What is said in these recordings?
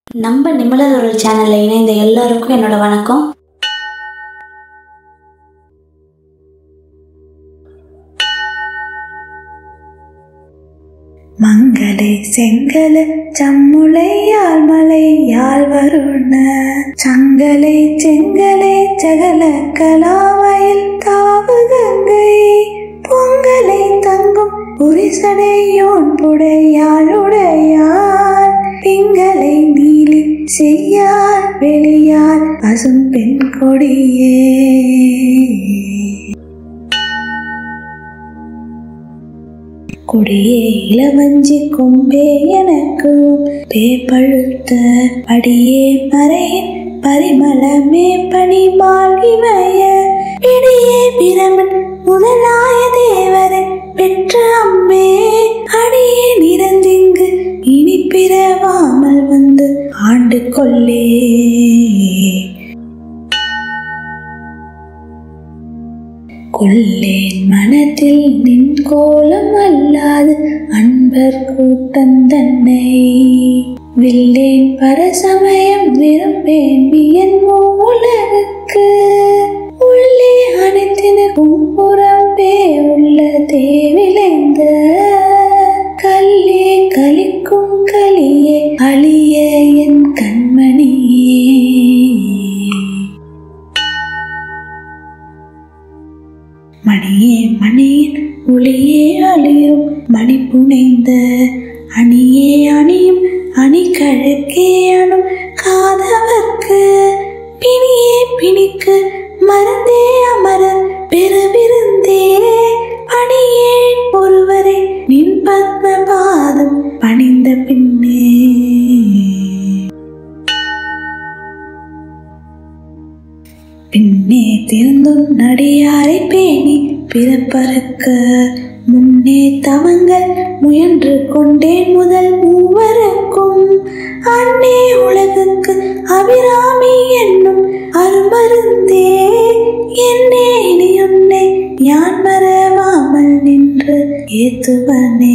நம்ம நிமலதொரு சேனலில் இணைந்த எல்லாருக்கும் என்னோட வணக்கம் மங்களே செங்கல சம்முளை யாழ் மலை யாழ் வருண சங்கலை செங்கலை சகல கலாவயல் தாவு கங்கை பொங்கலை தங்கும் புரிசடையோன் புடையாளுடையான் திங்களை நீலி செய்யார் வெளியார் பசும் பெண் கொடியே கொடியே இளவஞ்சி கொம்பே எனக்கும் பேப்பழுத்த படியே மறையின் பரிமளமே பணிமால் இமய பிடியே பிரமன் முதலாய தேவரன் பெற்ற அம்மே அடியே நிறந்திங்கு இனி பிறவாமல் வந்து ஆண்டு கொள்ளே கொள்ளேன் மனத்தில் நின் கோலம் அல்லாது அன்பர் கூட்டம் தன்னை வில்லேன் பரசமயம் விரும்பேன் வியன் உலகுக்கு உள்ளே அனைத்தினரும் புறம்பே உள்ள தேவிளைந்த கல்லே கலிக்கும் கலியே அழிய என் கண்மணியே மணியே மணியின் ஒளியே அழியும் மணி புனைந்த அணியே அணியும் அணி கழக்கே அணும் காதவர்க்கு பிணியே பிணிக்கு மருந்தே அமர பெருவிருந்தே பணியே ஒருவரை நின் பத்ம பாதம் பணிந்த பின்னே பின்னே திருந்தும் நடியாரை பேணி பிறப்பறுக்க முன்னே தவங்கள் முயன்று கொண்டேன் முதல் மூவருக்கும் அன்னே உலகுக்கு அபிராமி என்னும் அருமருந்தே என்னே இனி உன்னை யான் மறவாமல் நின்று ஏத்துவனே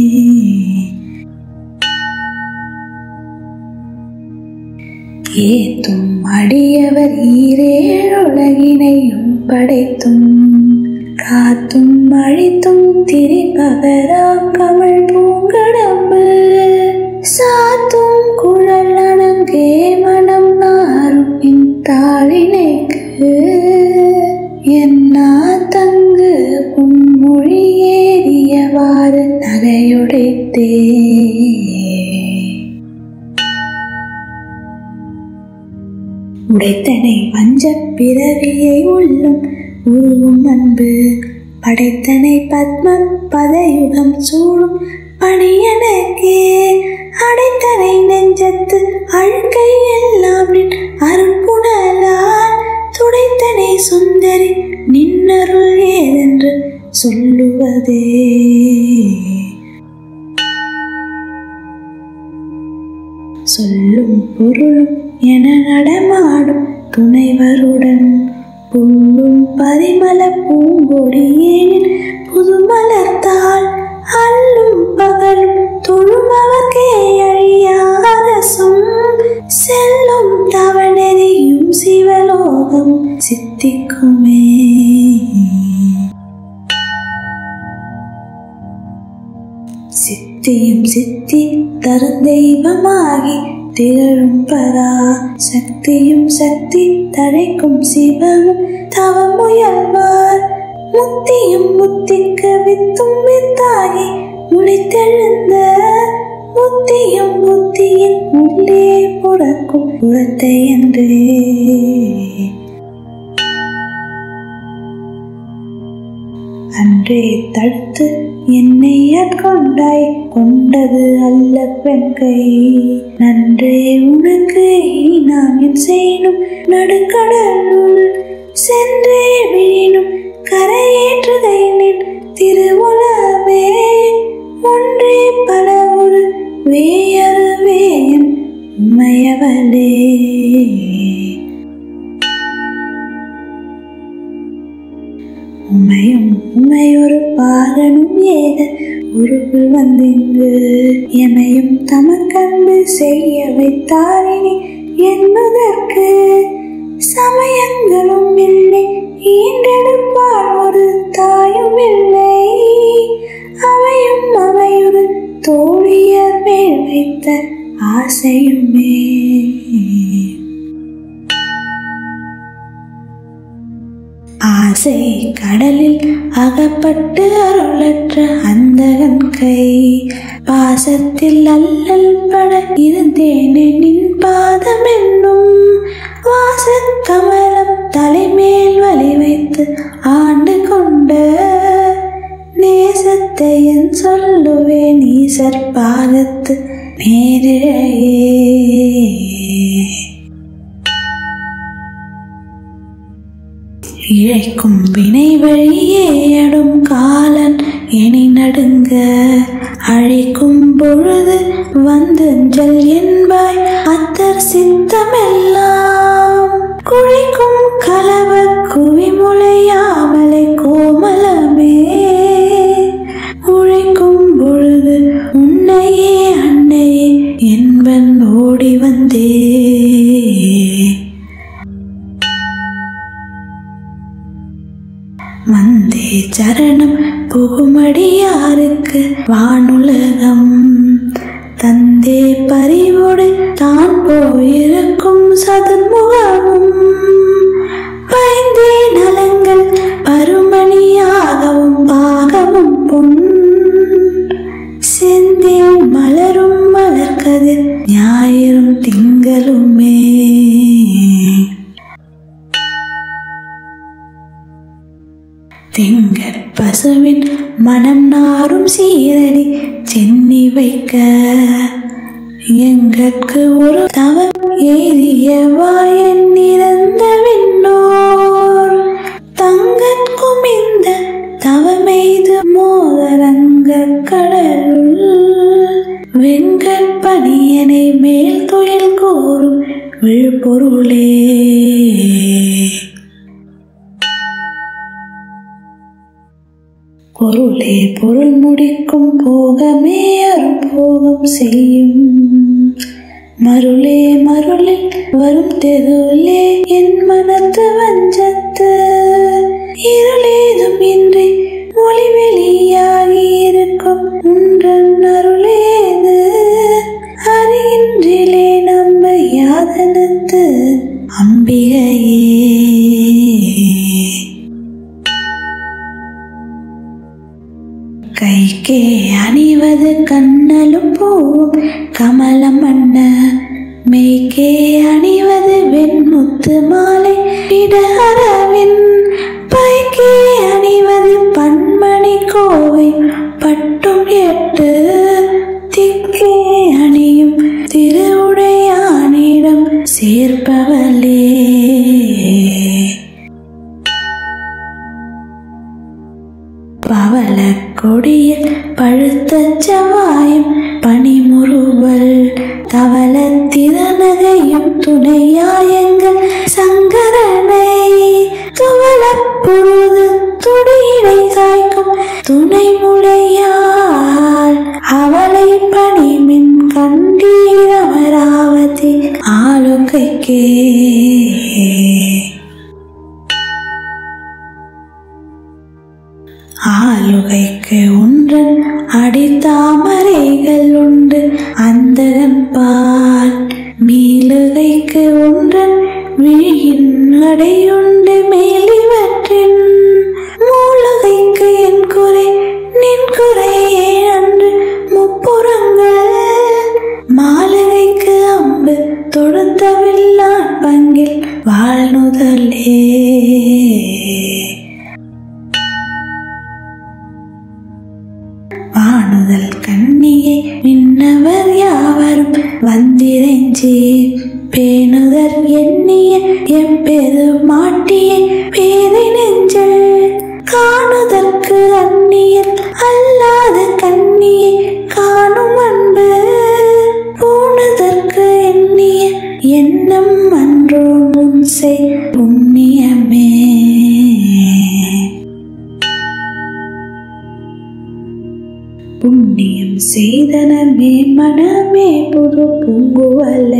ஏத்தும் அடியவர் ஈரேழுலகினையும் படைத்தும் காத்தும் அழித்தும் திரிபவராம் கமல் பூங்கடம்பு சாத்தும் குழல் அணங்கே மனம் நாரும் இன் தாளினைக்கு என்னா தங்கு உன்மொழி ஏறியவாறு நகையுடைத்தே உடைத்தனை வஞ்சப் பிறவியை உள்ளும் உருவும் அன்பு படைத்தனை பத்ம பதயுகம் சூழும் பணியனக்கே அடைத்தனை நெஞ்சத்து அழுக்கை எல்லாம் நின் அருட்புணலால் துடைத்தனை சுந்தரி நின்னருள் ஏதென்று சொல்லுவதே சொல்லும் பொருளும் என நடமாடும் துணைவருடன் புல்லும் பரிமள பூங்கொடியேனின் புதுமலர்த்தால் அல்லும் பகலும் தொழுமவர்க்கே அழியாரசும் செல்லும் தவணெறியும் சிவலோகம் சித்திக்குமே சித்தியும் சித்தி தரும் தெய்வமாகி திகழும் பரா சக்தியும் சக்தி தழைக்கும் சிவமும் தவமுயல்வார் முத்தியும் முத்திக்கு வித்தும் வித்தாகி முளைத்தெழுந்த புத்தியும் புத்தியின் உள்ளே புறக்கும் புறத்தை என்றே அன்றே தடுத்து என்னை ஆட்கொண்டாய் கொண்டது அல்ல பெண்கை நன்றே உனக்கு இனி நான் என் செய்யணும் நடுக்கடலுள் சென்றே விழினும் கரையேற்றுதை நின் திருவுலமே ஒன்றே பல ஒரு வேயறுவே என் உமையவளே உமையும் உமையொரு பாகனும் ஏக உருவில் வந்திங்கு எமையும் தமக்கன்பு செய்ய வைத்தாரினி என்பதற்கு சமயங்களும் இல்லை ஈண்டெடுப்பார் ஒரு தாயும் இல்லை அவையும் அவையுடு தோழியர் மேல் வைத்த ஆசையுமே ஆசை கடலில் அகப்பட்டு அருளற்ற அந்தகன் கை பாசத்தில் அல்லல் பட இருந்தேனே நின் பாதம் என்னும் வாசக் கமலம் தலைமேல் வலி வைத்து ஆண்டு கொண்ட நேசத்தை என் சொல்லுவேன் ஈசர் பாகத்து நேரிழையே இழைக்கும் வினை வழியே அடும் காலன் எனை நடுங்க அழைக்கும் பொழுது வந்தஞ்சல் என்பாய் அத்தர் சித்தமெல்லாம் குழைக்கும் கலவ குவிமுளையாமலை கோமலமே உழைக்கும் பொழுது உன்னையே அன்னையே என்பன் ஓடி வந்தே வந்தே சரணம் புகுமடியாருக்கு வானுலகம் தந்தே பறிவோடு தான் போயிருக்கும் சதுர்முகமும் பயந்தே நலங்கள் பருமணியாகவும் பாகமும் பொன் செந்தேன் மலரும் மலர்கதிர் ஞாயிறும் திங்களுமே திங்கற் பசுவின் மனம் நாரும் சீரடி சென்னி வைக்க எங்கட்கு ஒரு தவம் எய்திய வாயன் நிறந்த விண்ணோர் தங்கற்கும் இந்த தவமெய்து மோதரங்க கடலுள் வெங்கட்பணியனை மேல் துயில் கூறும் விழுப்பொருளே பொருளே பொருள் முடிக்கும் போகமே அரும் போகம் செய்யும் மருளே மருளில் வரும் தெருளே என் மனத்து வஞ்சத்து இருளேதும் இன்றி ஒளி வெளியாகி இருக்கும் உன்றன் அருளேது அறிகின்றிலே நம்ப யாதனத்து அம்பிகையே கைக்கே அணிவது கண்ணலும் பூவும் கமலம் அண்ண மெய்க்கே அணிவது வெண்முத்து மாலை இடரவின் பைக்கே அணிவது பன்மணி கோவை பட்டும் எட்டு திக்கே அணியும் திருவுடையானிடம் சேர்ப்பவளே பவள கொடியில் பழுத்த செவ்வாயும் பனிமுறுவல் தவள திறனகையும் துணையாயங்கள் சங்கரனை துவளப் பொழுது துடியிடை சாய்க்கும் துணை முளையால் அவளை பணிமின் கண்டீர் அமராவதி ஆளுகைக்கே ஆளுகைக்கு ஒன்றன் அடித்தாமரைகள் உண்டு அந்தகன் பால் மீளுகைக்கு ஒன்றன் விழியின் அடையுண்டு மேலிவற்றின் மூலகைக்கு என் குறை நின் குறையே அன்று முப்புறங்கள் மாலகைக்கு அம்பு தொடுத்தவில்லான் பங்கில் வாழ்நுதலே வானுதல் கண்ணியை விண்ணவர் யாவரும் வந்திரைஞ்சி பேணுதல் எண்ணிய எப்பெரு மாட்டிய பேதை நெஞ்சல் காணுதற்கு அந்நியர் அல்லாத கண்ணியை காணும் அன்பு பூணுதற்கு எண்ணிய எண்ணம் அன்றோ முன் செய் புண்ணியமே புண்ணியம் செய்தனமே மனமே புது பூங்குவலை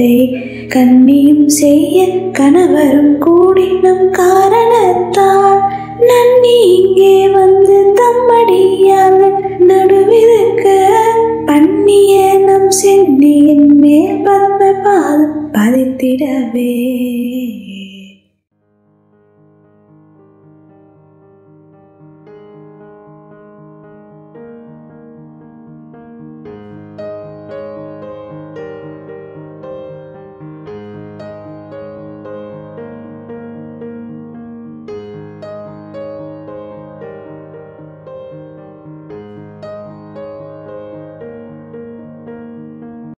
கண்ணியும் செய்ய கணவரும் கூடி நம் காரணத்தால் நன்னி இங்கே வந்து தம்மடியால் நடுவிருக்க பண்ணிய நம் சென்னியின் மேல் பத்ம பாதம் பதித்திடவே